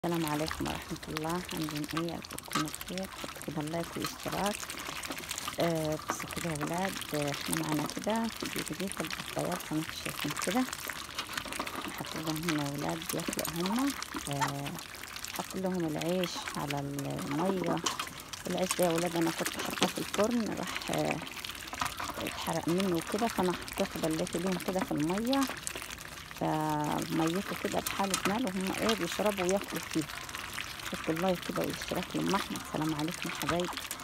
السلام عليكم ورحمة الله عاملين ايه تكونوا بخير حطوا كده اللايك والاشتراك آه بس كده يا ولاد آه، احنا معانا كده فيديو جديد في البطايات زي ما انتم شايفين كده حطوا لهم هنا يا ولاد بياكلوا هما آه حط لهم العيش على المية العيش ده يا ولاد انا كنت حاطاه في الفرن راح آه اتحرق منه وكده فانا حطيته بليته ليهم كده في المية فميته كده بحالة مال وهم ايه بيشربوا وياكلوا فيه حطوا اللايك كده والاشتراك لأم أحمد السلام عليكم يا حبايبي